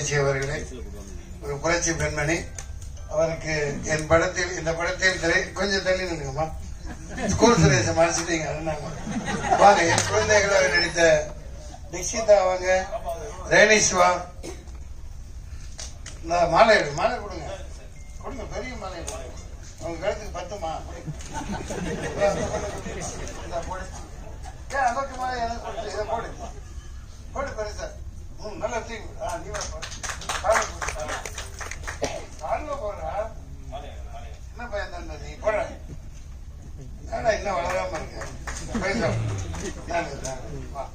புரட்சி அவர்களே ஒரு புரட்சி பெண்மணி அவருக்கு என் படத்தில் இந்த படத்தில் திரை கொஞ்சம் தள்ளி நில்லுங்கம்மா ஸ்கூல் சுரேஷ மறைச்சிட்டீங்க அதனால வாங்க என் குழந்தைகளாக நடித்த தீக்ஷிதா அவங்க ரேணிஸ்வா இந்த மாலை எடு மாலை கொடுங்க கொடுங்க பெரிய மாலை கொடுங்க உங்க கழுத்துக்கு பத்துமா இந்தா போடு. ஏன் நமக்கு மாலை எனக்கு கொடுத்து இதை போடு போடு பெருசா ம் நல்லா தூக்கி விடு. ஆ நீ வா போடு. காலை போடு. கால்ல போடுறா என்ன பையன் தான் நீ போட ஏடா இன்னும் வளராம இருக்க பைசா நான் வா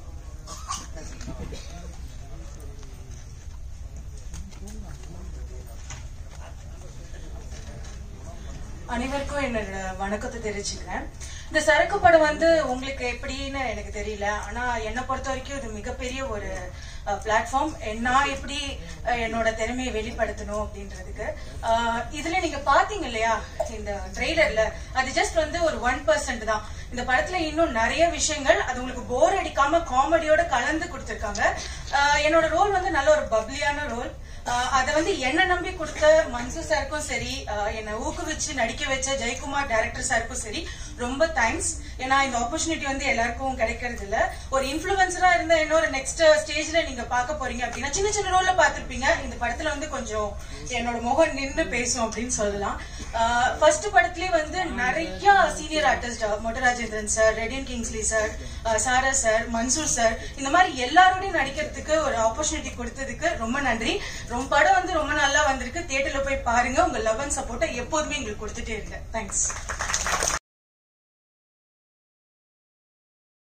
அனைவருக்கும் என்னோட வணக்கத்தை தெரிவிச்சுக்கிறேன் இந்த சரக்கு படம் வந்து உங்களுக்கு எப்படின்னு எனக்கு தெரியல ஆனா என்னை பொறுத்த வரைக்கும் இது மிகப்பெரிய ஒரு பிளாட்ஃபார்ம் நான் எப்படி அஹ், என்னோட திறமையை வெளிப்படுத்தணும் அப்படின்றதுக்கு அஹ், இதுல நீங்க பாத்தீங்க இல்லையா இந்த ட்ரெய்லர்ல அது ஜஸ்ட் வந்து ஒரு ஒன் பர்சன்ட் தான் இந்த படத்துல இன்னும் நிறைய விஷயங்கள் அது உங்களுக்கு போர் அடிக்காம காமெடியோட கலந்து கொடுத்திருக்காங்க அஹ், என்னோட ரோல் வந்து நல்ல ஒரு பப்ளியான ரோல் அதை வந்து என்ன நம்பி கொடுத்த மன்சூர் சாருக்கும் சரி ஆஹ் என்னை ஊக்குவிச்சு நடிக்க வச்ச ஜெயக்குமார் டைரக்டர் சாருக்கும் சரி ரொம்ப தேங்க்ஸ் ஏன்னா இந்த ஆப்பர்ச்சுனிட்டி வந்து எல்லாருக்கும் கிடைக்கிறது இல்ல ஒரு இன்ஃபுளுசரா இருந்த இன்னொரு நெக்ஸ்ட் ஸ்டேஜ்ல நீங்க பார்க்க போறீங்க அப்படின்னா சின்ன சின்ன ரோல்ல பார்த்திருப்பீங்க இந்த படத்துல வந்து கொஞ்சம் என்னோட முகம் நின்னு பேசும் அப்படின்னு சொல்லலாம் ஃபர்ஸ்ட் படத்துலயே வந்து நிறைய senior artist Mottarajendran sir Redin Kingsley sir Sara sir Mansoor sir இந்த மாதிரி எல்லாரோடையும் நடிக்கிறதுக்கு ஒரு ஆப்பர்ச்சுனிட்டி கொடுத்ததுக்கு ரொம்ப நன்றி ரொம்ப படம் வந்து ரொம்ப நல்லா வந்திருக்கு தியேட்டர்ல போய் பாருங்க உங்க லவ் அண்ட் சப்போர்ட்டை எப்போதுமே எங்களுக்கு கொடுத்துட்டே இருங்க தேங்க்ஸ்